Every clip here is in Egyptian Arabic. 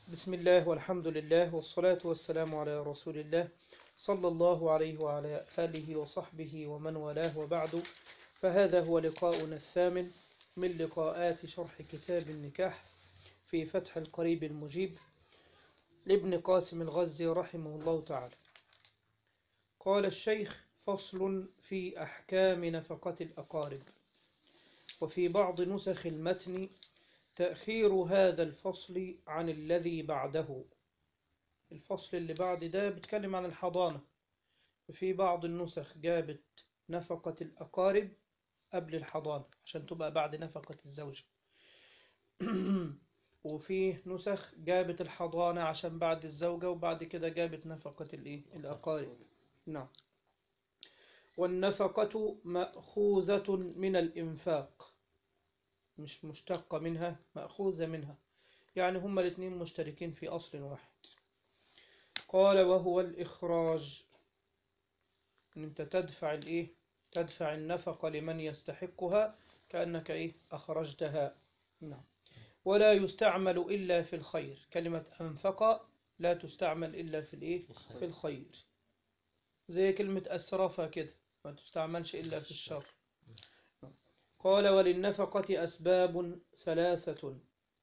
بسم الله والحمد لله والصلاة والسلام على رسول الله صلى الله عليه وعلى آله وصحبه ومن والاه وبعد فهذا هو لقاؤنا الثامن من لقاءات شرح كتاب النكاح في فتح القريب المجيب لابن قاسم الغزي رحمه الله تعالى قال الشيخ فصل في أحكام نفقة الأقارب وفي بعض نسخ المتن تأخير هذا الفصل عن الذي بعده الفصل اللي بعد ده بيتكلم عن الحضانة وفي بعض النسخ جابت نفقة الأقارب قبل الحضانة عشان تبقى بعد نفقة الزوجة وفي نسخ جابت الحضانة عشان بعد الزوجة وبعد كده جابت نفقة الإيه؟ الأقارب نعم والنفقة مأخوذة من الإنفاق مش مشتقة منها مأخوذة منها يعني هما الاثنين مشتركين في أصل واحد قال وهو الإخراج إن أنت تدفع الإيه تدفع النفقة لمن يستحقها كأنك إيه أخرجتها نعم ولا يستعمل إلا في الخير كلمة أنفق لا تستعمل إلا في الإيه في الخير زي كلمة أسرفة كده ما تستعملش إلا في الشر قال وللنفقة أسباب ثلاثة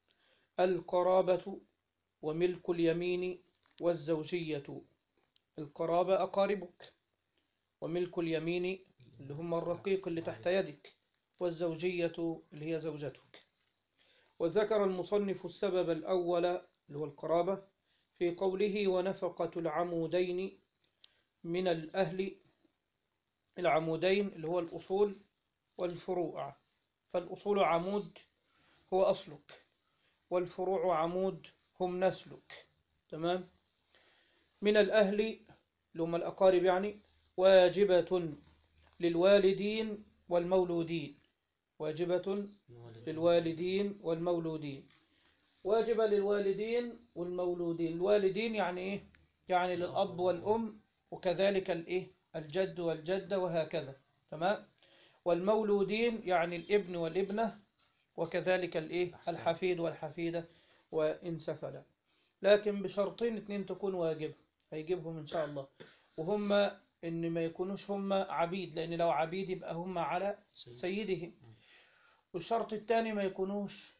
القرابة وملك اليمين والزوجية القرابة أقاربك وملك اليمين اللي هم الرقيق اللي تحت يدك والزوجية اللي هي زوجتك وذكر المصنف السبب الأول اللي هو القرابة في قوله ونفقة العمودين من الأهل العمودين اللي هو الأصول والفروع فالأصول عمود هو أصلك والفروع عمود هم نسلك تمام من الأهل اللي هم الأقارب يعني واجبة للوالدين والمولودين واجبة للوالدين والمولودين واجبة للوالدين والمولودين الوالدين يعني إيه يعني للأب والأم وكذلك الإيه الجد والجدة وهكذا تمام والمولودين يعني الابن والابنة وكذلك الايه الحفيد والحفيدة وإن سفلا لكن بشرطين اتنين تكون واجب هيجيبهم إن شاء الله وهم إن ما يكونوش هم عبيد لأن لو عبيد يبقى هم على سيدهم والشرط الثاني ما يكونوش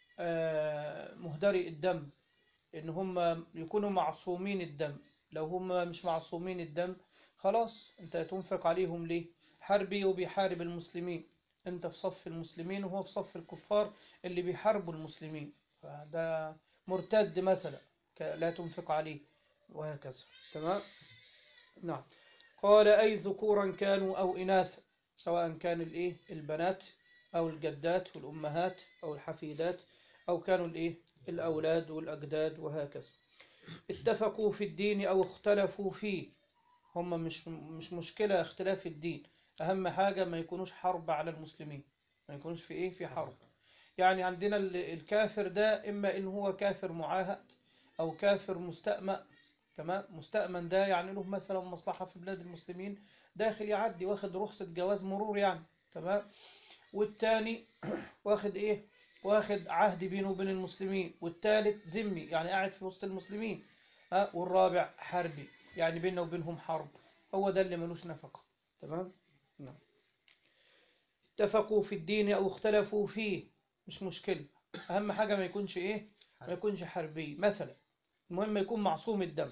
مهدري الدم إن هم يكونوا معصومين الدم لو هم مش معصومين الدم خلاص انت تنفق عليهم ليه حربي وبيحارب المسلمين انت في صف المسلمين وهو في صف الكفار اللي بيحاربوا المسلمين فده مرتد مثلا لا تنفق عليه وهكذا تمام نعم قال أي ذكورا كانوا أو إناثا سواء كان الإيه البنات أو الجدات والأمهات أو الحفيدات أو كانوا الإيه الأولاد والأجداد وهكذا اتفقوا في الدين أو اختلفوا فيه هم مش مش مشكلة اختلاف الدين أهم حاجة ما يكونوش حرب على المسلمين ما يكونوش في إيه في حرب يعني عندنا الكافر ده إما إن هو كافر معاهد أو كافر مستأمن تمام مستأمن ده يعني له مثلا مصلحة في بلاد المسلمين داخل يعدي واخد رخصة جواز مرور يعني تمام والتاني واخد إيه واخد عهد بينه وبين المسلمين والتالت ذمي يعني قاعد في وسط المسلمين ها والرابع حربي يعني بيننا وبينهم حرب هو ده اللي ملوش نفقة تمام نعم اتفقوا في الدين أو اختلفوا فيه مش مشكلة أهم حاجة ما يكونش إيه ما يكونش حربي مثلا المهم يكون معصوم الدم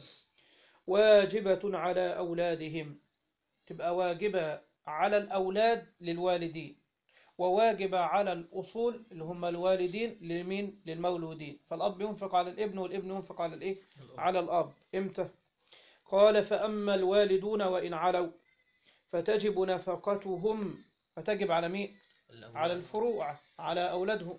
واجبة على أولادهم تبقى واجبة على الأولاد للوالدين وواجبة على الأصول اللي هم الوالدين لمين للمولودين فالأب ينفق على الابن والابن ينفق على الإيه على الأب إمتى قال فأما الوالدون وإن علوا فتجب نفقتهم فتجب على مين على الفروع على أولادهم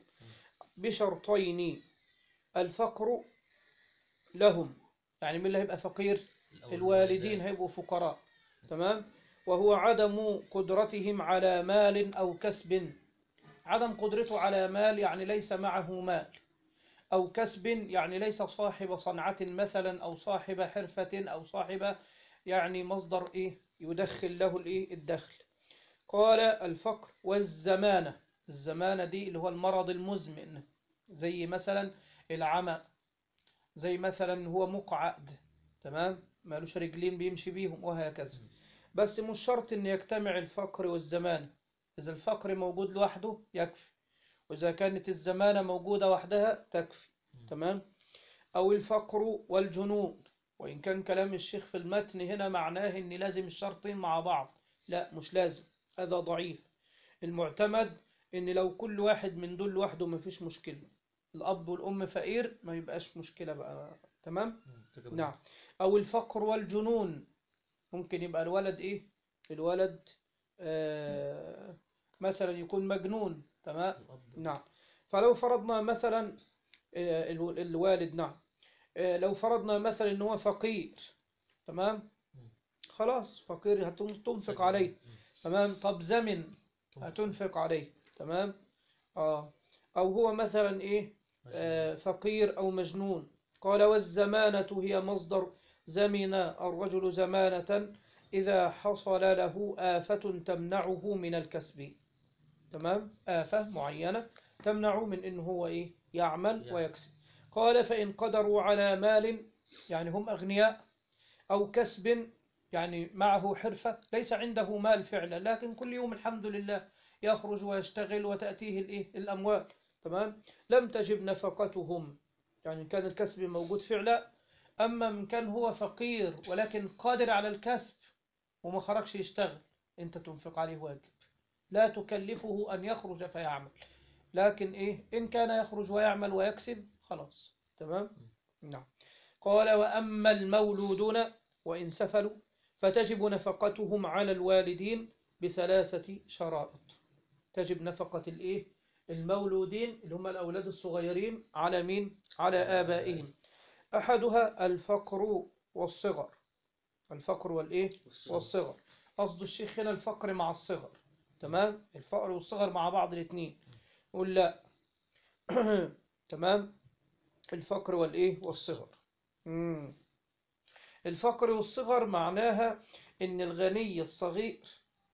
بشرطين الفقر لهم يعني من اللي هيبقى فقير الوالدين هيبقوا فقراء تمام وهو عدم قدرتهم على مال أو كسب عدم قدرته على مال يعني ليس معه مال أو كسب يعني ليس صاحب صنعة مثلا أو صاحب حرفة أو صاحب يعني مصدر إيه يدخل له الإيه الدخل قال الفقر والزمانة الزمانة دي اللي هو المرض المزمن زي مثلا العمى زي مثلا هو مقعد تمام مالوش رجلين بيمشي بيهم وهكذا بس مش شرط ان يجتمع الفقر والزمان اذا الفقر موجود لوحده يكفي واذا كانت الزمانة موجودة وحدها تكفي تمام او الفقر والجنون وان كان كلام الشيخ في المتن هنا معناه ان لازم الشرطين مع بعض لا مش لازم هذا ضعيف المعتمد ان لو كل واحد من دول لوحده مفيش مشكلة الاب والام فقير ما يبقاش مشكلة بقى تمام نعم أو الفقر والجنون ممكن يبقى الولد إيه الولد آه مثلا يكون مجنون تمام نعم فلو فرضنا مثلا آه، الو- الوالد نعم آه، لو فرضنا مثلا ان هو فقير تمام خلاص فقير هتنفق عليه تمام طب زمن هتنفق عليه تمام اه او هو مثلا ايه آه، فقير او مجنون قال والزمانة هي مصدر زمن الرجل زمانة إذا حصل له آفة تمنعه من الكسب تمام آفة معينة تمنعه من إنه هو إيه يعمل يعمل. ويكسب قال فإن قدروا على مال يعني هم أغنياء أو كسب يعني معه حرفة ليس عنده مال فعلا لكن كل يوم الحمد لله يخرج ويشتغل وتأتيه الإيه الأموال تمام لم تجب نفقتهم يعني إن كان الكسب موجود فعلا أما من كان هو فقير ولكن قادر على الكسب وما خرجش يشتغل أنت تنفق عليه واجب لا تكلفه أن يخرج فيعمل لكن إيه إن كان يخرج ويعمل ويكسب خلاص تمام نعم قال وأما المولودون وإن سفلوا فتجب نفقتهم على الوالدين بثلاثة شرائط تجب نفقة الإيه المولودين اللي هم الأولاد الصغيرين على مين على آبائهم أحدها الفقر والصغر الفقر والإيه والصغر قصد الشيخ هنا الفقر مع الصغر تمام الفقر والصغر مع بعض الاثنين يقول لا تمام الفقر والإيه والصغر مم. الفقر والصغر معناها ان الغني الصغير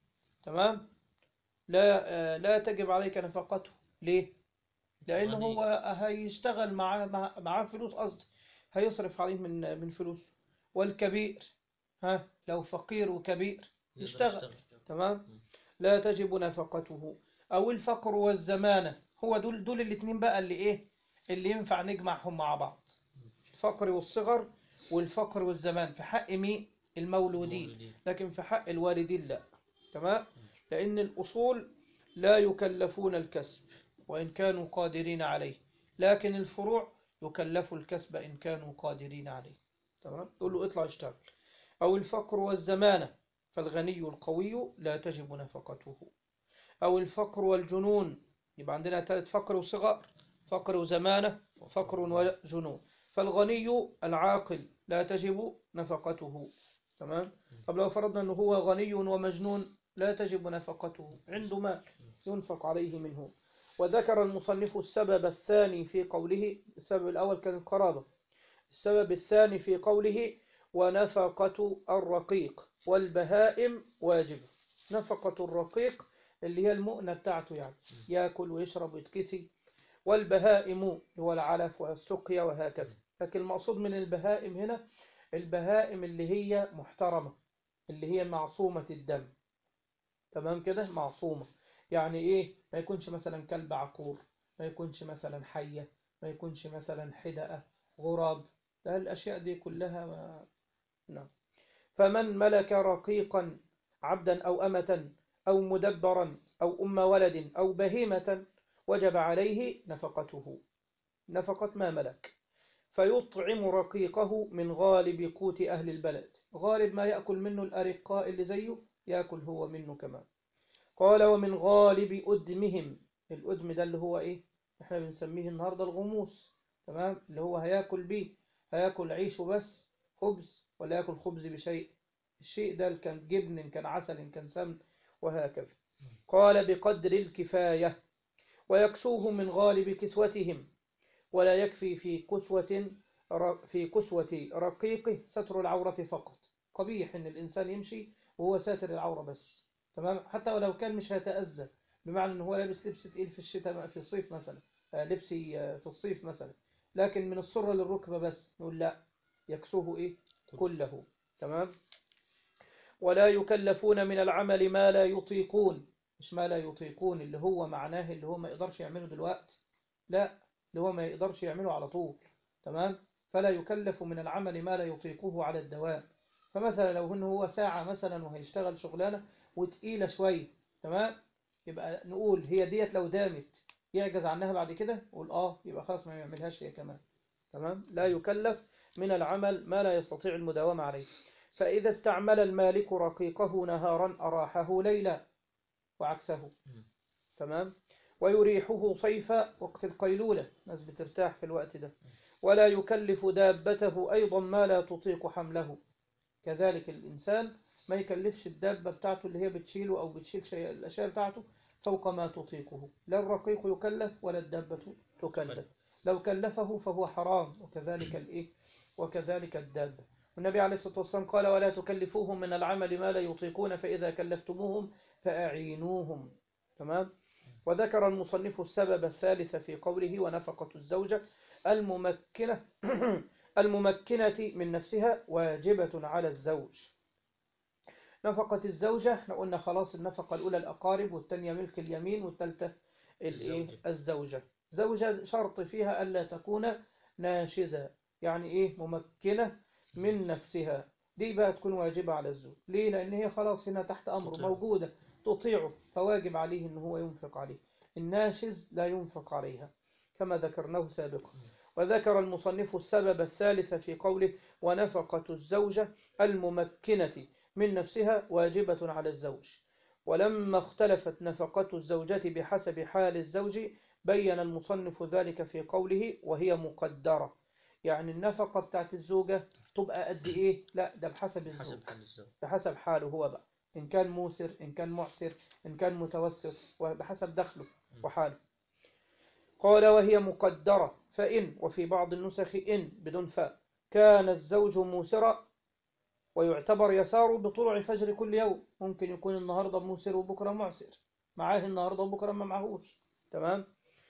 تمام لا آه، لا تجب عليك نفقته ليه لان غني. هو هيشتغل معاه مع- معاه فلوس قصدي هيصرف عليه من من فلوسه والكبير ها لو فقير وكبير يشتغل. تمام لا تجب نفقته او الفقر والزمانه هو دول دول الاثنين بقى اللي ايه اللي ينفع نجمعهم مع بعض الفقر والصغر والفقر والزمان في حق مين المولودين المولودين. لكن في حق الوالدين لا تمام لأن الأصول لا يكلفون الكسب وإن كانوا قادرين عليه لكن الفروع يكلفوا الكسب إن كانوا قادرين عليه تمام تقول له اطلع اشتغل أو الفقر والزمانة فالغني القوي لا تجب نفقته أو الفقر والجنون يبقى عندنا ثلاث فقر وصغار فقر وزمانة وفقر وجنون فالغني العاقل لا تجب نفقته تمام طب لو فرضنا أنه هو غني ومجنون لا تجب نفقته عنده مال ينفق عليه منه وذكر المصنف السبب الثاني في قوله السبب الأول كان القرابة السبب الثاني في قوله ونفقة الرقيق والبهائم واجب نفقة الرقيق اللي هي المؤنة بتاعته يعني يأكل ويشرب ويتكسي والبهائم هو العلف والسقيا وهكذا لكن المقصود من البهائم هنا البهائم اللي هي محترمة اللي هي معصومة الدم تمام كده معصومة يعني ايه ما يكونش مثلا كلب عقور ما يكونش مثلا حية ما يكونش مثلا حدقة غراب ده الأشياء دي كلها ما... نعم فمن ملك رقيقا عبدا أو أمة أو مدبرا أو أم ولد أو بهيمة وجب عليه نفقته نفقة ما ملك فيطعم رقيقه من غالب قوت أهل البلد غالب ما يأكل منه الأرقاء اللي زيه يأكل هو منه كمان قال ومن غالب أدمهم الأدم ده اللي هو إيه احنا بنسميه النهاردة الغموس تمام اللي هو هياكل بيه هياكل عيش وبس خبز ولا ياكل خبز بشيء الشيء ده كان جبن إن كان عسل إن كان سمن وهكذا قال بقدر الكفاية ويكسوه من غالب كسوتهم ولا يكفي في كسوة في كسوة رقيقه ستر العورة فقط قبيح إن الإنسان يمشي وهو ساتر العورة بس تمام حتى ولو كان مش هيتأذى بمعنى إن هو لابس لبس تقيل في الشتاء في الصيف مثلا آه، لبسي آه، في الصيف مثلا لكن من السرة للركبة بس نقول لا يكسوه إيه كله تمام ولا يكلفون من العمل ما لا يطيقون مش ما لا يطيقون اللي هو معناه اللي هو ما يقدرش يعمله دلوقتي لا اللي هو ما يقدرش يعمله على طول تمام فلا يكلف من العمل ما لا يطيقه على الدوام فمثلا لو انه هو ساعة مثلا وهيشتغل شغلانة وتقيلة شوية تمام يبقى نقول هي ديت لو دامت يعجز عنها بعد كده نقول اه يبقى خلاص ما يعملهاش هي كمان تمام لا يكلف من العمل ما لا يستطيع المداومة عليه فإذا استعمل المالك رقيقه نهارا أراحه ليلا وعكسه تمام ويريحه صيفا وقت القيلولة ناس بترتاح في الوقت ده ولا يكلف دابته أيضا ما لا تطيق حمله كذلك الإنسان ما يكلفش الدابة بتاعته اللي هي بتشيله أو بتشيل شيء الأشياء بتاعته فوق ما تطيقه لا الرقيق يكلف ولا الدابة تكلف لو كلفه فهو حرام وكذلك الإيه وكذلك الدابة والنبي عليه الصلاة والسلام قال ولا تكلفوهم من العمل ما لا يطيقون فإذا كلفتموهم فأعينوهم تمام وذكر المصنف السبب الثالث في قوله ونفقة الزوجة الممكنة الممكنة من نفسها واجبة على الزوج نفقة الزوجة احنا قلنا خلاص النفقة الأولى الأقارب والثانية ملك اليمين والثالثة الإيه؟ الزوجة زوجة شرط فيها ألا تكون ناشزة يعني إيه ممكنة من نفسها دي بقى تكون واجبة على الزوج ليه لأن هي خلاص هنا تحت أمره تطيع. موجودة تطيعه فواجب عليه أنه هو ينفق عليه الناشز لا ينفق عليها كما ذكرناه سابقا وذكر المصنف السبب الثالث في قوله ونفقة الزوجة الممكنة من نفسها واجبة على الزوج ولما اختلفت نفقة الزوجة بحسب حال الزوج بين المصنف ذلك في قوله وهي مقدرة يعني النفقة بتاعت الزوجة تبقى قد إيه لا ده بحسب الزوج حسب حال الزوج بحسب حاله هو بقى إن كان موسر إن كان معسر إن كان متوسط وبحسب دخله وحاله قال وهي مقدرة فإن وفي بعض النسخ إن بدون فاء كان الزوج موسرا ويعتبر يساره بطلوع فجر كل يوم ممكن يكون النهاردة موسر وبكرة معسر معاه النهاردة وبكرة ما معهوش تمام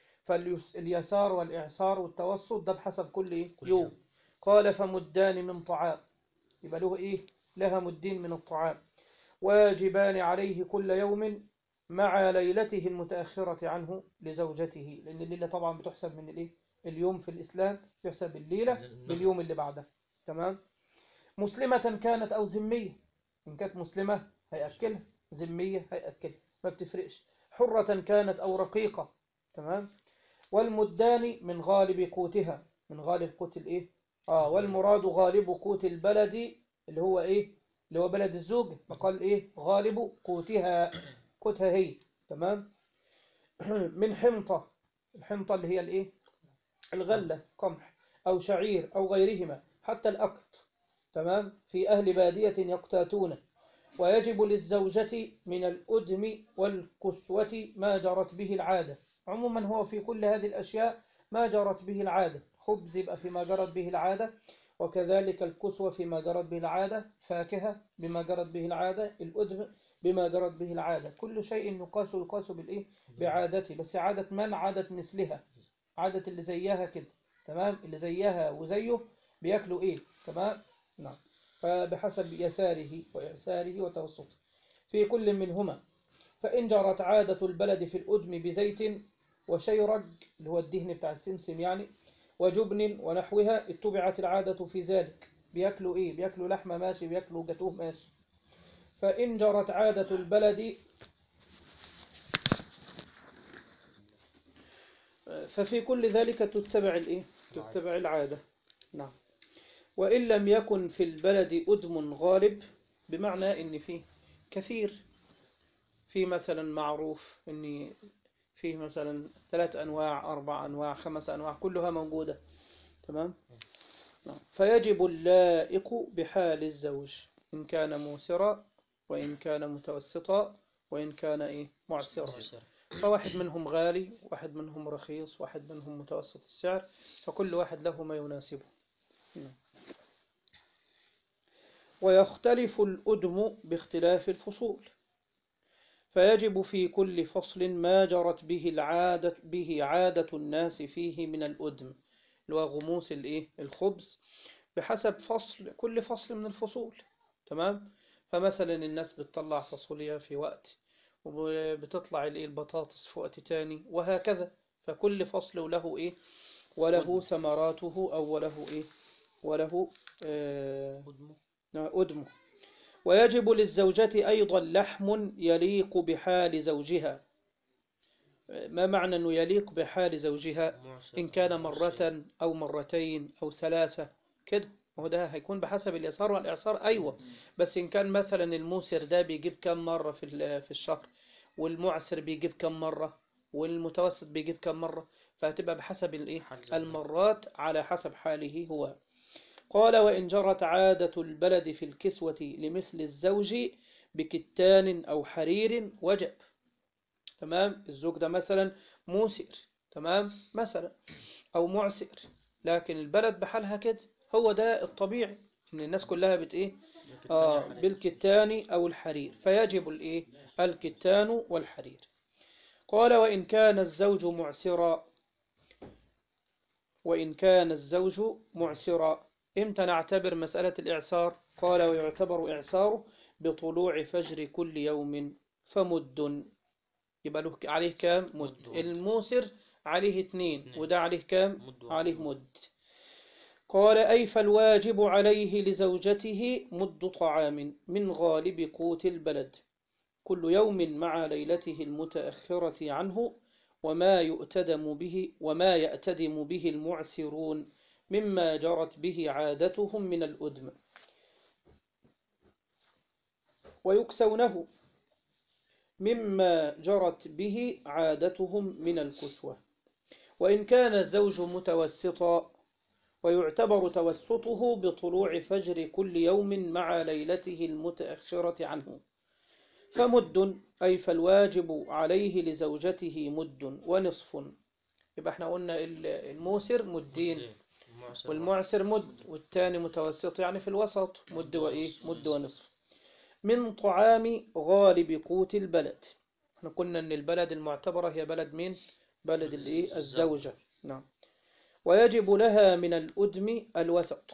فاليسار والإعسار والتوسط ده بحسب كل إيه؟ كل يوم يوم. قال فمدان من طعام يبقى له إيه لها مدين من الطعام واجبان عليه كل يوم مع ليلته المتأخرة عنه لزوجته لأن الليلة طبعا بتحسب من الإيه اليوم في الإسلام يحسب الليلة النهار. باليوم اللي بعده تمام مسلمة كانت أو ذمية إن كانت مسلمة هيأكلها ذمية هيأكلها ما بتفرقش حرة كانت أو رقيقة تمام والمدان من غالب قوتها من غالب قوت الإيه آه والمراد غالب قوت البلد اللي هو إيه اللي هو بلد الزوجة فقال إيه غالب قوتها قوتها هي تمام من حمطة الحمطة اللي هي الإيه الغلة قمح أو شعير أو غيرهما حتى الأقط تمام في أهل بادية يقتاتون ويجب للزوجة من الأدم والكسوة ما جرت به العادة عموما هو في كل هذه الأشياء ما جرت به العادة خبز يبقى فيما جرت به العادة وكذلك الكسوة فيما جرت به العادة فاكهة بما جرت به العادة الأدم بما جرت به العادة كل شيء يقاس يقاس بالإيه بعادته بس عادة من عادة مثلها عادة اللي زيها كده تمام اللي زيها وزيه بياكلوا ايه تمام نعم فبحسب يساره وإعساره وتوسطه في كل منهما فإن جرت عادة البلد في الأدم بزيت وشيرج اللي هو الدهن بتاع السمسم يعني وجبن ونحوها اتبعت العادة في ذلك بياكلوا ايه بياكلوا لحمة ماشي بياكلوا جاتوه ماشي فإن جرت عادة البلد ففي كل ذلك تتبع الايه تتبع العادة نعم وإن لم يكن في البلد أدم غالب بمعنى إن فيه كثير في مثلا معروف إن فيه مثلا ثلاث أنواع أربع أنواع خمس أنواع كلها موجودة تمام نعم. فيجب اللائق بحال الزوج إن كان موسرا وإن كان متوسطا وإن كان إيه معسرا معسر. فواحد منهم غالي واحد منهم رخيص واحد منهم متوسط السعر فكل واحد له ما يناسبه نعم. ويختلف الأدم باختلاف الفصول فيجب في كل فصل ما جرت به العادة به عادة الناس فيه من الأدم اللي هو غموس الايه الخبز بحسب فصل كل فصل من الفصول تمام فمثلا الناس بتطلع فاصوليا في وقت وبتطلع الايه البطاطس في وقت تاني وهكذا فكل فصل وله ايه وله ثمراته او وله ايه وله آه قدمه أدمه ويجب للزوجة أيضا لحم يليق بحال زوجها ما معنى أنه يليق بحال زوجها معسر إن كان أو مرة أو مرتين أو ثلاثة كده ما هو ده هيكون بحسب اليسار والإعصار أيوة بس إن كان مثلا الموسر ده بيجيب كم مرة في ال- في الشهر والمعسر بيجيب كم مرة والمتوسط بيجيب كم مرة فهتبقى بحسب الإيه حال زوجها. المرات على حسب حاله هو قال وإن جرت عادة البلد في الكسوة لمثل الزوج بكتان أو حرير وجب تمام الزوج ده مثلا موسر تمام مثلا أو معسر لكن البلد بحالها كده هو ده الطبيعي إن الناس كلها بت إيه آه بالكتان أو الحرير فيجب الإيه الكتان والحرير قال وإن كان الزوج معسرا وإن كان الزوج معسرا إمتى نعتبر مسألة الإعسار قال ويعتبر إعساره بطلوع فجر كل يوم فمد يبقى له عليه كام مد مد. الموسر عليه اتنين اتنين. وده عليه كام مد عليه واحد. مد قال أي فالواجب عليه لزوجته مد طعام من غالب قوت البلد كل يوم مع ليلته المتأخرة عنه وما يؤتدم به وما يأتدم به المعسرون مما جرت به عادتهم من الأدم ويكسونه مما جرت به عادتهم من الكسوة وإن كان الزوج متوسطا ويعتبر توسطه بطلوع فجر كل يوم مع ليلته المتأخرة عنه فمد أي فالواجب عليه لزوجته مد ونصف يبقى احنا قلنا ال- الموسر مدين المعسر والمعسر مد والتاني متوسط يعني في الوسط مد وإيه مد ونصف من طعام غالب قوت البلد احنا قلنا ان البلد المعتبرة هي بلد مين بلد الايه الزوجة نعم ويجب لها من الأدم الوسط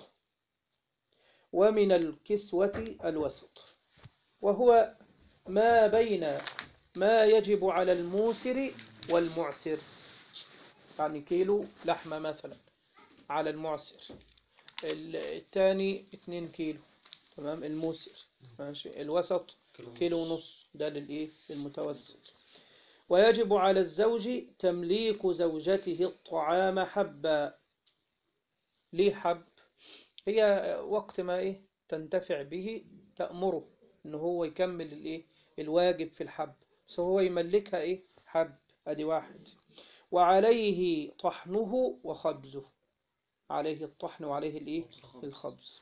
ومن الكسوة الوسط وهو ما بين ما يجب على الموسر والمعسر يعني كيلو لحمة مثلا على المعسر ال- الثاني 2 كيلو تمام الموسر ماشي الوسط كيلو ونص ده للايه للمتوسط ويجب على الزوج تمليك زوجته الطعام حبا ليه حب هي وقت ما ايه تنتفع به تأمره ان هو يكمل الايه الواجب في الحب بس هو يملكها ايه حب ادي واحد وعليه طحنه وخبزه عليه الطحن وعليه الايه الخبز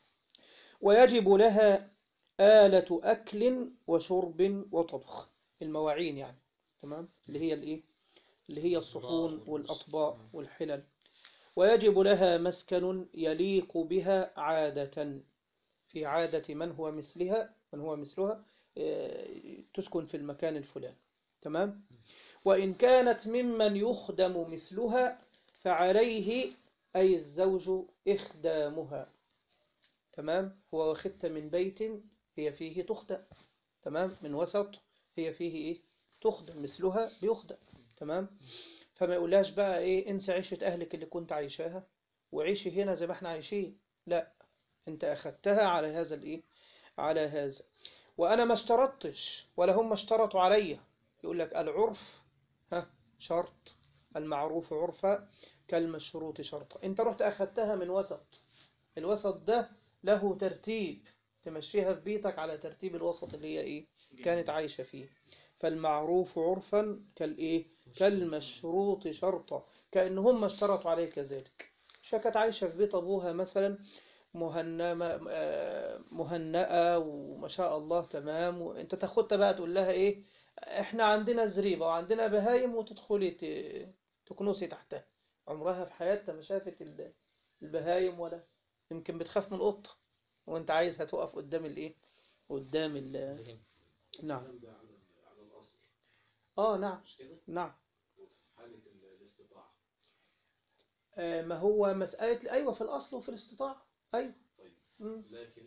ويجب لها آلة أكل وشرب وطبخ المواعين يعني تمام اللي هي الايه اللي هي الصحون والأطباق والحلل ويجب لها مسكن يليق بها عادة في عادة من هو مثلها من هو مثلها آه، تسكن في المكان الفلاني تمام وإن كانت ممن يخدم مثلها فعليه أي الزوج إخدامها تمام هو واخدت من بيت هي فيه تخدم تمام من وسط هي فيه إيه تخدم مثلها بيخدم تمام فما يقولهاش بقى إيه انسى عيشة أهلك اللي كنت عايشاها وعيشي هنا زي ما احنا عايشين لا انت أخدتها على هذا الإيه على هذا وأنا ما اشترطتش ولا هم اشترطوا عليا يقول لك العرف ها شرط المعروف عرفا كالمشروط شرطا انت رحت أخدتها من وسط الوسط ده له ترتيب تمشيها في بيتك على ترتيب الوسط اللي هي ايه كانت عايشة فيه فالمعروف عرفا كالايه كالمشروط شرطا كأن هم اشترطوا عليه كذلك مش هي كانت عايشة في بيت أبوها مثلا مهنمة آه، مهنأة وما شاء الله تمام وانت تاخدها بقى تقول لها ايه احنا عندنا زريبة وعندنا بهايم وتدخلي ت- تكنسي تحتها عمرها في حياتها ما شافت ال- البهايم ولا يمكن بتخاف من القطة وانت عايزها تقف قدام الايه قدام ال نعم الكلام ده على على الأصل اه نعم مش كده؟ نعم حالة ال- الاستطاعة آه، ما هو مسألة أيوة في الأصل وفي الاستطاعة أيوة طيب مم. لكن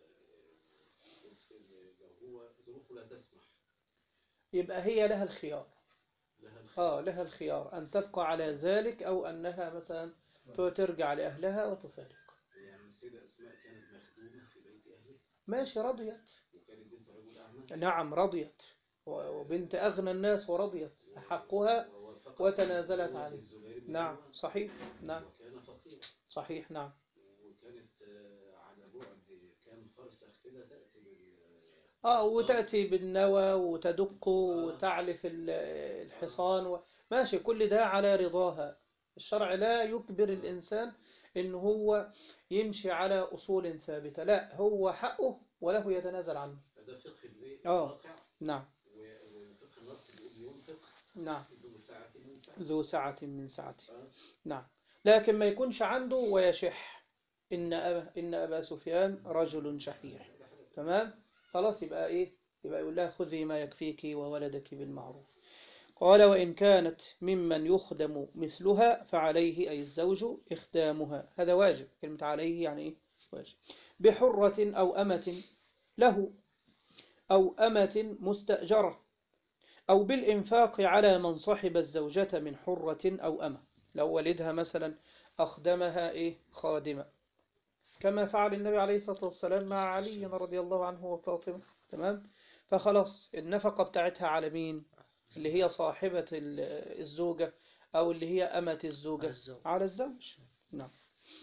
آه، لو هو ظروفه لا تسمح يبقى هي لها الخيار لها الخيار. آه لها الخيار أن تبقى على ذلك أو أنها مثلا ترجع لأهلها وتفارق يعني السيدة أسماء كانت مخدومة في بيت أهلها ماشي رضيت وكانت بنت رجل أعمال نعم رضيت و- وبنت أغنى الناس ورضيت حقها ووافقت وتنازلت زوج عليه. الزبير بن نعم عوام. صحيح نعم وكان فقيرا صحيح نعم وكانت آه، على بعد كام فرسخ كده تأتي بال اه وتأتي بالنوى وتدق وتعلف ال- الحصان و... ماشي كل ده على رضاها الشرع لا يجبر الإنسان إن هو يمشي على أصول ثابتة لا هو حقه وله يتنازل عنه فده فقه البيت آه. واقع نعم و- وفقه النص بيقول ينفق نعم ذو ساعة من ساعة ذو سعة من سعته آه. نعم لكن ما يكونش عنده ويشح إن أبا, إن أبا سفيان رجل شحيح تمام خلاص يبقى إيه يبقى يقول لها خذي ما يكفيك وولدك بالمعروف قال وإن كانت ممن يخدم مثلها فعليه أي الزوج إخدامها هذا واجب كلمة عليه يعني إيه واجب بحرة أو أمة له أو أمة مستأجرة أو بالإنفاق على من صحب الزوجة من حرة أو أمة لو والدها مثلا أخدمها إيه خادمة كما فعل النبي عليه الصلاة والسلام مع علي رضي الله عنه وفاطمة تمام فخلاص النفقة بتاعتها على مين اللي هي صاحبة ال- الزوجة أو اللي هي أمة الزوجة على الزوج. على الزوج نعم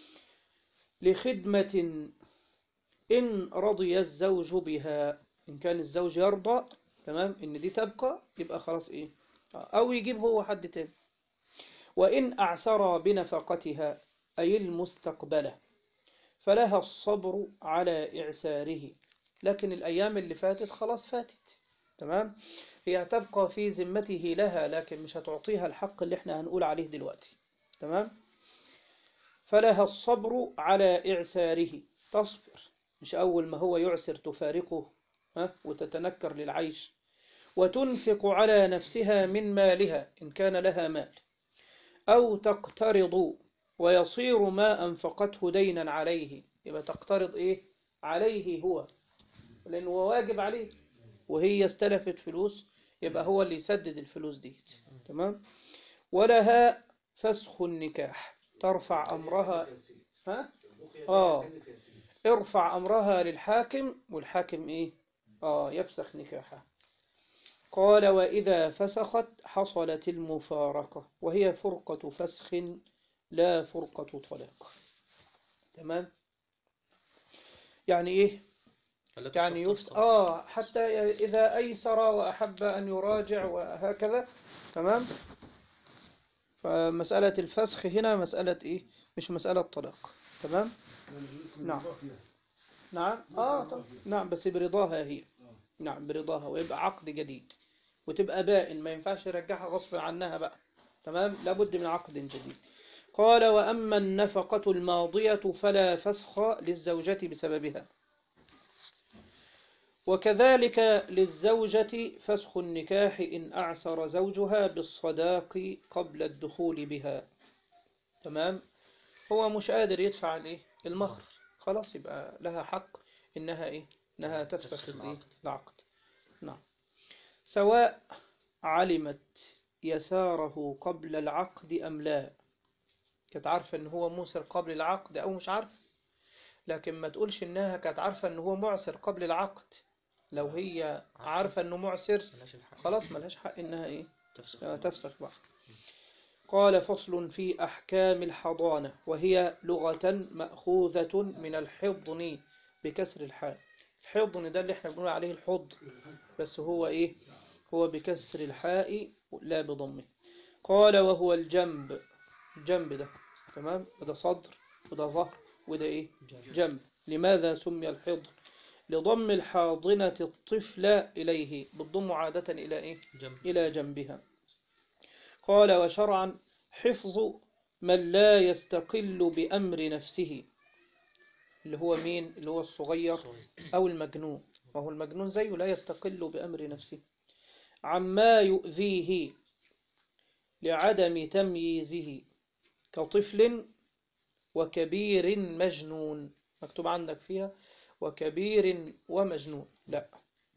لخدمة إن رضي الزوج بها إن كان الزوج يرضى تمام إن دي تبقى يبقى خلاص إيه أو يجيب هو حد تاني وإن أعسر بنفقتها أي المستقبلة فلها الصبر على إعساره لكن الأيام اللي فاتت خلاص فاتت تمام هي هتبقى في ذمته لها لكن مش هتعطيها الحق اللي احنا هنقول عليه دلوقتي تمام فلها الصبر على إعساره تصبر مش أول ما هو يعسر تفارقه ها وتتنكر للعيش وتنفق على نفسها من مالها إن كان لها مال أو تقترض ويصير ما أنفقته دينا عليه يبقى تقترض إيه عليه هو لأنه هو واجب عليه وهي استلفت فلوس يبقى هو اللي يسدد الفلوس دي تمام ولها فسخ النكاح ترفع أمرها ها آه. ارفع أمرها للحاكم والحاكم إيه آه يفسخ نكاحها قال وإذا فسخت حصلت المفارقة وهي فرقة فسخ لا فرقة طلاق تمام يعني إيه التي يعني تفصل يفس... آه حتى إذا أيسر وأحب أن يراجع وهكذا تمام فمسألة الفسخ هنا مسألة إيه مش مسألة طلاق تمام نعم. نعم آه طبعا. نعم بس برضاها هي نعم برضاها ويبقى عقد جديد وتبقى بائن ما ينفعش يرجعها غصب عنها بقى تمام لابد من عقد جديد قال وأما النفقة الماضية فلا فسخ للزوجة بسببها وكذلك للزوجة فسخ النكاح إن أعسر زوجها بالصداق قبل الدخول بها تمام هو مش قادر يدفع الايه المهر خلاص يبقى لها حق إنها إيه إنها تفسخ تفسخ الإيه؟ العقد. العقد نعم سواء علمت يساره قبل العقد أم لا كانت عارفة إن هو موسر قبل العقد أو مش عارفة لكن ما تقولش إنها كانت عارفة إن هو معسر قبل العقد لو هي عارفة إنه معسر ملهاش الحق خلاص ملهاش حق إنها إيه تفسخ آه، تفسخ بعض قال فصل في أحكام الحضانة وهي لغة مأخوذة من الحضن بكسر الحاء الحضن ده اللي احنا بنقول عليه الحض بس هو إيه هو بكسر الحاء لا بضمه قال وهو الجنب الجنب ده تمام وده صدر وده ظهر وده إيه جنب لماذا سمي الحضن لضم الحاضنة الطفل إليه بالضم عادة إلى إيه جنب إلى جنبها قال وشرعا حفظ من لا يستقل بأمر نفسه اللي هو مين اللي هو الصغير أو المجنون وهو المجنون زيه لا يستقل بأمر نفسه عما يؤذيه لعدم تمييزه كطفل وكبير مجنون مكتوب عندك فيها وكبير ومجنون لا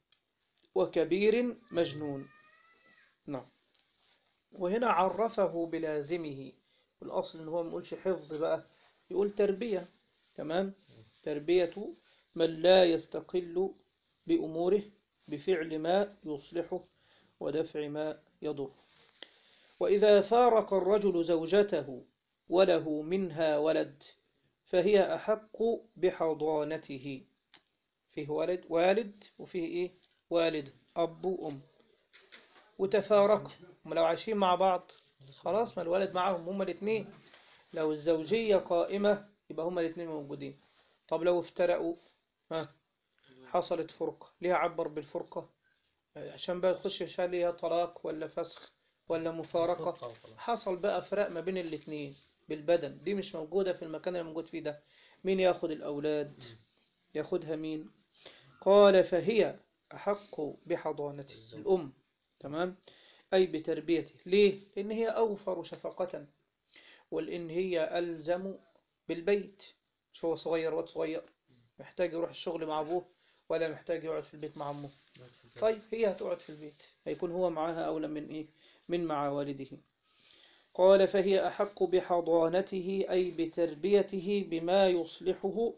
وكبير مجنون نعم وهنا عرفه بلازمه الأصل إن هو ما يقولش حفظ بقى يقول تربية تمام تربية من لا يستقل بأموره بفعل ما يصلحه ودفع ما يضر وإذا فارق الرجل زوجته وله منها ولد فهي أحق بحضانته فيه ولد والد وفيه إيه والد أب وأم وتفارقوا هم لو عايشين مع بعض خلاص ما الولد معاهم هما الاثنين لو الزوجية قائمة يبقى هما الاثنين موجودين طب لو افترقوا ها حصلت فرقة ليه عبر بالفرقة عشان بقى تخش في هل هي طلاق ولا فسخ ولا مفارقة حصل بقى فراق ما بين الاثنين بالبدن دي مش موجودة في المكان اللي موجود فيه ده مين ياخد الأولاد ياخدها مين قال فهي أحق بحضانته الأم تمام أي بتربيته ليه لأن هي أوفر شفقة ولأن هي ألزم بالبيت مش هو صغير واد صغير محتاج يروح الشغل مع أبوه ولا محتاج يقعد في البيت مع أمه طيب هي هتقعد في البيت هيكون هو معاها أولى من إيه من مع والده قال فهي أحق بحضانته أي بتربيته بما يصلحه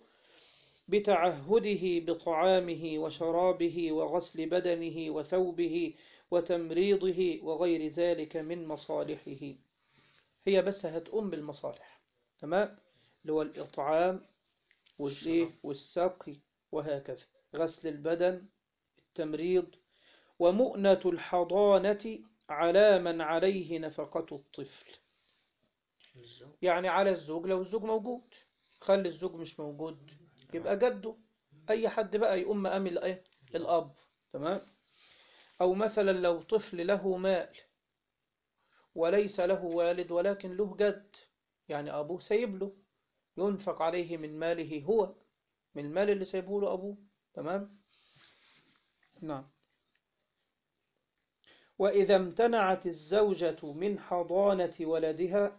بتعهده بطعامه وشرابه وغسل بدنه وثوبه وتمريضه وغير ذلك من مصالحه هي بس هتقوم بالمصالح تمام اللي هو الإطعام والإيه والسقي وهكذا غسل البدن التمريض ومؤنة الحضانة على من عليه نفقة الطفل يعني على الزوج لو الزوج موجود خلي الزوج مش موجود يبقى جده أي حد بقى يقوم مقام الإيه؟ الأب تمام أو مثلا لو طفل له مال وليس له والد ولكن له جد يعني أبوه سايب له ينفق عليه من ماله هو من المال اللي سايبه له أبوه تمام نعم وإذا امتنعت الزوجة من حضانة ولدها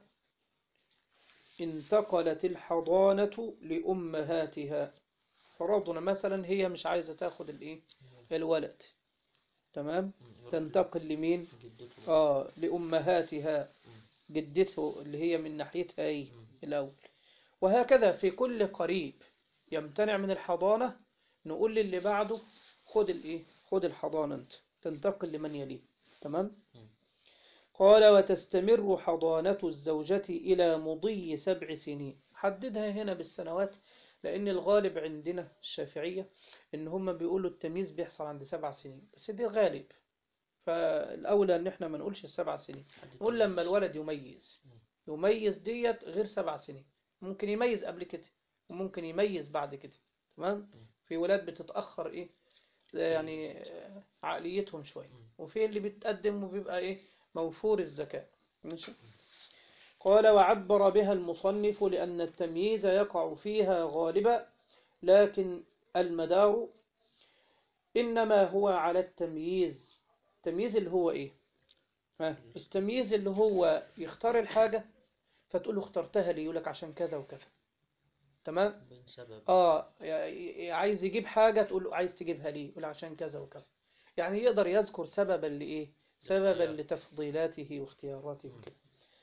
انتقلت الحضانة لأمهاتها فرضنا مثلا هي مش عايزة تاخد الإيه الولد تمام تنتقل لمين آه لأمهاتها جدته اللي هي من ناحيتها أي الأول وهكذا في كل قريب يمتنع من الحضانة نقول للي بعده خد الإيه خد الحضانة أنت تنتقل لمن يليه تمام قال وتستمر حضانة الزوجة إلى مضي سبع سنين حددها هنا بالسنوات لأن الغالب عندنا الشافعية إن هم بيقولوا التمييز بيحصل عند سبع سنين بس دي غالب فالأولى إن إحنا ما نقولش السبع سنين نقول لما الولد يميز يميز ديت غير سبع سنين ممكن يميز قبل كده وممكن يميز بعد كده تمام في ولاد بتتأخر إيه يعني عقليتهم شوية وفي اللي بتقدم وبيبقى إيه موفور الذكاء ماشي قال وعبر بها المصنف لأن التمييز يقع فيها غالبا لكن المدار إنما هو على التمييز التمييز اللي هو إيه ها التمييز اللي هو يختار الحاجة فتقول له اخترتها لي يقول لك عشان كذا وكذا تمام بسبب اه ي- عايز يجيب حاجة تقول له عايز تجيبها ليه يقول عشان كذا وكذا يعني يقدر يذكر سببا لإيه سببا الاختيار. لتفضيلاته واختياراته وكده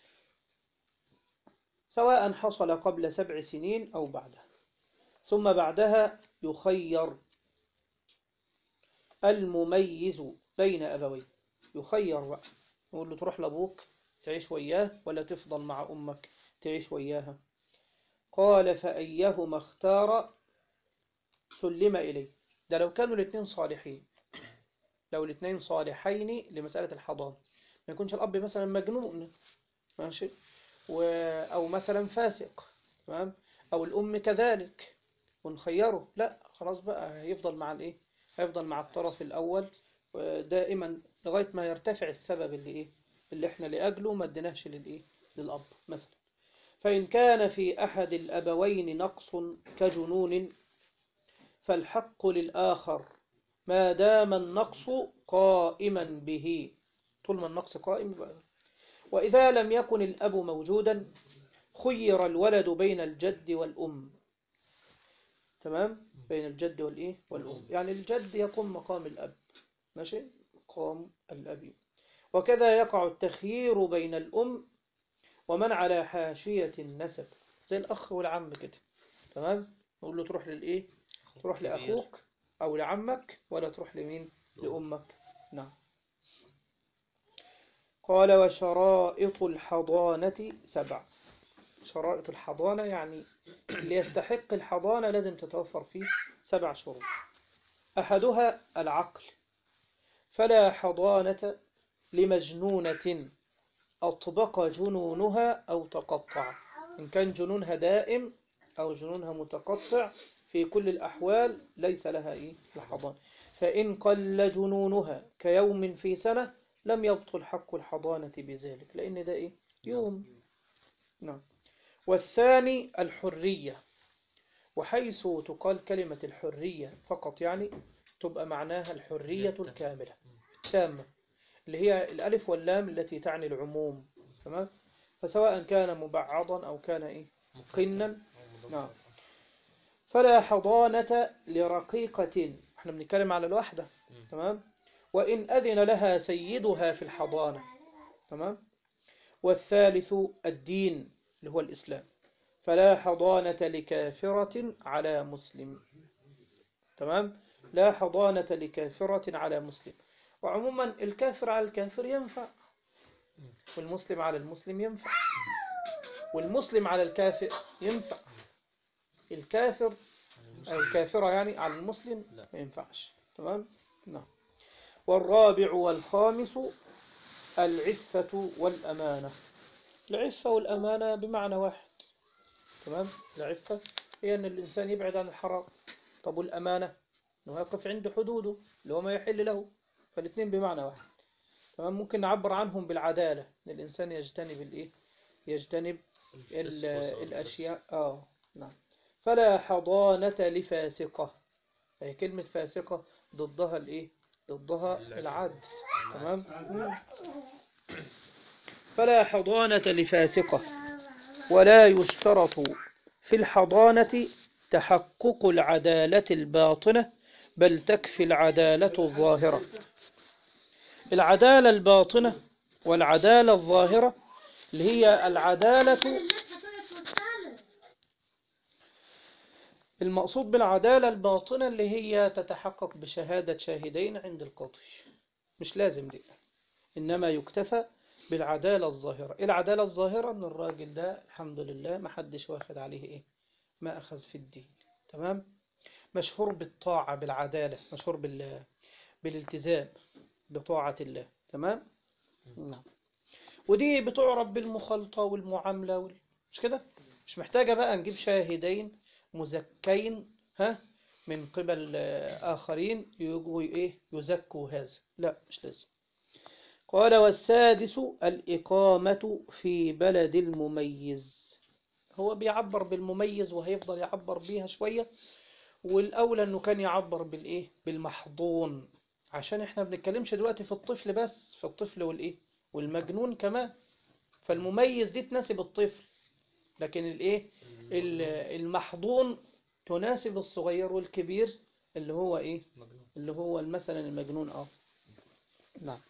سواء حصل قبل سبع سنين أو بعدها ثم بعدها يخير المميز بين أبوين يخير بقى يقول له تروح لأبوك تعيش وياه ولا تفضل مع أمك تعيش وياها قال فأيهما اختار سلم إليه ده لو كانوا الاثنين صالحين لو الاثنين صالحين لمسألة الحضانة ما يكونش الأب مثلا مجنون ماشي و... أو مثلا فاسق تمام أو الأم كذلك ونخيره لا خلاص بقى هيفضل مع الإيه هيفضل مع الطرف الأول دائما لغاية ما يرتفع السبب اللي إيه اللي إحنا لأجله ما اديناهش للإيه للأب مثلا فإن كان في أحد الأبوين نقص كجنون فالحق للآخر ما دام النقص قائما به طول ما النقص قائم يبقى وإذا لم يكن الأب موجودا خير الولد بين الجد والأم تمام بين الجد والإيه والأم يعني الجد يقوم مقام الأب ماشي مقام الأب وكذا يقع التخيير بين الأم ومن على حاشية النسب زي الأخ والعم كده تمام نقول له تروح للإيه تروح كبير. لأخوك أو لعمك ولا تروح لمين لأمك نعم قال وشرائط الحضانة سبع شرائط الحضانة يعني اللي يستحق الحضانة لازم تتوفر فيه سبع شروط أحدها العقل فلا حضانة لمجنونة أطبق جنونها أو تقطع إن كان جنونها دائم أو جنونها متقطع في كل الأحوال ليس لها إيه الحضانة فإن قل جنونها كيوم في سنة لم يبطل حق الحضانة بذلك لأن ده إيه يوم نعم والثاني الحرية وحيث تقال كلمة الحرية فقط يعني تبقى معناها الحرية الكاملة التامة اللي هي الألف واللام التي تعني العموم تمام فسواء كان مبعضا أو كان إيه قنا نعم فلا حضانة لرقيقة احنا بنتكلم على الوحدة تمام وإن أذن لها سيدها في الحضانة تمام والثالث الدين اللي هو الإسلام فلا حضانة لكافرة على مسلم تمام لا حضانة لكافرة على مسلم وعموما الكافر على الكافر ينفع والمسلم على المسلم ينفع والمسلم على الكافر ينفع الكافر أو الكافرة يعني على المسلم لا. ما ينفعش تمام نعم والرابع والخامس العفة والأمانة العفة والأمانة بمعنى واحد تمام العفة هي أن الإنسان يبعد عن الحرام طب والأمانة أنه يقف عند حدوده اللي هو ما يحل له فالاثنين بمعنى واحد تمام ممكن نعبر عنهم بالعدالة أن الإنسان يجتنب الإيه يجتنب ال- الفسق والعدل. الأشياء آه نعم فلا حضانة لفاسقة هي كلمة فاسقة ضدها الإيه ضدها العدل. العدل تمام فلا حضانة لفاسقة ولا يشترط في الحضانة تحقق العدالة الباطنة بل تكفي العدالة الظاهرة العدالة الباطنة والعدالة الظاهرة اللي هي العدالة المقصود بالعدالة الباطنة اللي هي تتحقق بشهادة شاهدين عند القاضي مش لازم دي إنما يكتفى بالعدالة الظاهرة إيه العدالة الظاهرة إن الراجل ده الحمد لله ما حدش واخد عليه إيه ما أخذ في الدين تمام مشهور بالطاعة بالعدالة مشهور بال... بالالتزام بطاعة الله تمام نعم ودي بتعرف بالمخالطة والمعاملة وال... مش كده مش محتاجة بقى نجيب شاهدين مزكين ها من قبل آه، آخرين يجوا إيه يزكوا هذا لا مش لازم قال والسادس الإقامة في بلد المميز هو بيعبر بالمميز وهيفضل يعبر بيها شوية والأولى أنه كان يعبر بالإيه بالمحضون عشان إحنا بنتكلمش دلوقتي في الطفل بس في الطفل والإيه والمجنون كمان فالمميز دي تناسب الطفل لكن الإيه ال- المحضون تناسب الصغير والكبير اللي هو إيه مجنون اللي هو مثلا المجنون اه نعم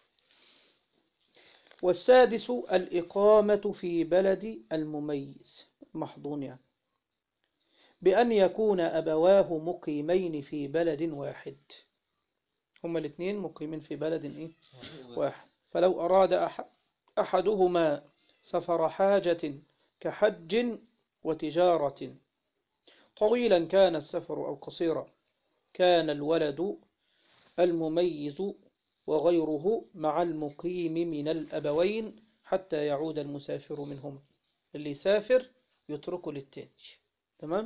والسادس الإقامة في بلد المميز محضون يعني بأن يكون أبواه مقيمين في بلد واحد هما الاثنين مقيمين في بلد إيه؟ واحد فلو أراد أح- أحدهما سفر حاجة كحج وتجارة طويلا كان السفر أو قصيرا كان الولد المميز وغيره مع المقيم من الأبوين حتى يعود المسافر منهما اللي يسافر يتركه للتاني تمام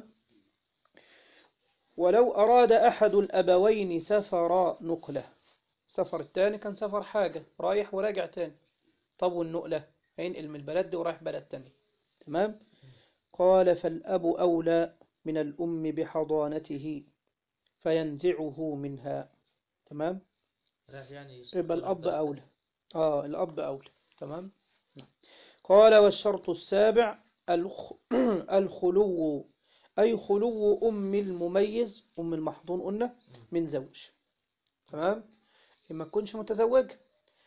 ولو أراد أحد الأبوين سفر نقلة سفر التاني كان سفر حاجة رايح وراجع تاني طب والنقلة هينقل من البلد دي ورايح بلد تاني تمام قال فالأب أولى من الأم بحضانته فينزعه منها تمام رايح يعني يسافر يبقى الأب البلد. أولى آه الأب أولى تمام نعم. قال والشرط السابع الخ... الخلو أي خلو أم المميز أم المحضون قلنا من زوج تمام ما تكونش متزوجة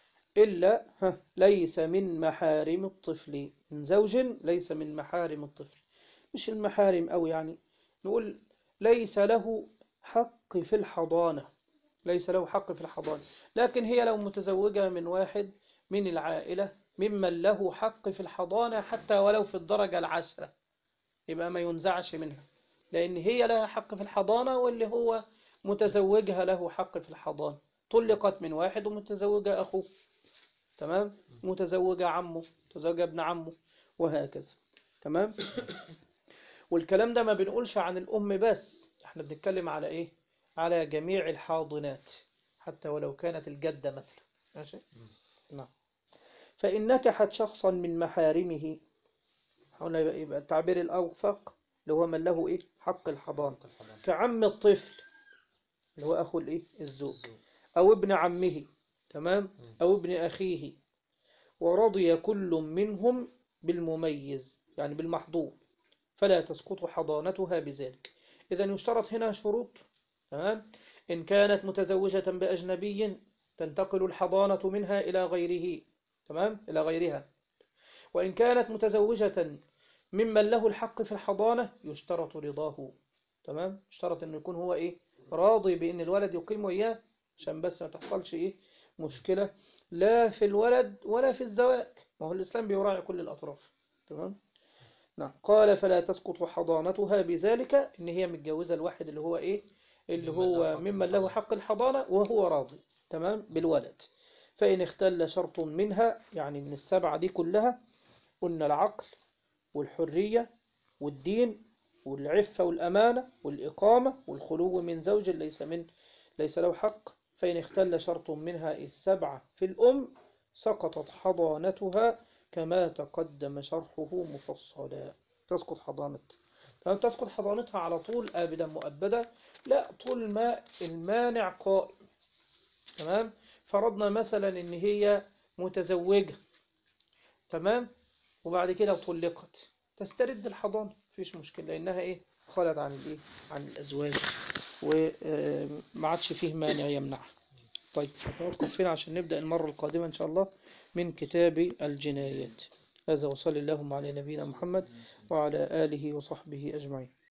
إلا ها ليس من محارم الطفل من زوج ليس من محارم الطفل مش المحارم أو يعني نقول ليس له حق في الحضانة ليس له حق في الحضانة لكن هي لو متزوجة من واحد من العائلة ممن له حق في الحضانة حتى ولو في الدرجة العشرة يبقى ما ينزعش منها لأن هي لها حق في الحضانة واللي هو متزوجها له حق في الحضانة طلقت من واحد ومتزوجة أخوه تمام متزوجة عمه متزوجة ابن عمه وهكذا تمام والكلام ده ما بنقولش عن الأم بس احنا بنتكلم على ايه على جميع الحاضنات حتى ولو كانت الجدة مثلا ماشي نعم فإن نكحت شخصا من محارمه هنا يبقى يبقى التعبير الأوفق اللي هو من له إيه حق الحضانة كعم الطفل اللي هو أخو الإيه الزوج أو ابن عمه تمام أو ابن أخيه ورضي كل منهم بالمميز يعني بالمحظوظ فلا تسقط حضانتها بذلك إذا يشترط هنا شروط تمام إن كانت متزوجة بأجنبي تنتقل الحضانة منها إلى غيره تمام إلى غيرها وإن كانت متزوجة ممن له الحق في الحضانة يشترط رضاه تمام يشترط أنه يكون هو إيه راضي بأن الولد يقيم وياه عشان بس ما تحصلش إيه مشكلة لا في الولد ولا في الزواج ما هو الإسلام بيراعي كل الأطراف تمام نعم قال فلا تسقط حضانتها بذلك إن هي متجوزة الواحد اللي هو إيه اللي ممن له هو حق ممن له حق الحضانة وهو راضي تمام بالولد فإن اختل شرط منها يعني من السبعة دي كلها قلنا العقل والحرية والدين والعفة والأمانة والإقامة والخلو من زوج ليس من ليس له حق فإن اختل شرط منها السبعة في الأم سقطت حضانتها كما تقدم شرحه مفصلا تسقط حضانتها تمام تسقط حضانتها على طول آبدا مؤبدا لا طول ما المانع قائم تمام فرضنا مثلا ان هي متزوجة تمام وبعد كده طلقت تسترد الحضانة مفيش مشكلة لأنها إيه خلت عن الإيه عن الأزواج وما عادش فيه مانع يمنعها طيب نوقف هنا عشان نبدأ المرة القادمة إن شاء الله من كتاب الجنايات هذا وصلى اللهم على نبينا محمد وعلى آله وصحبه أجمعين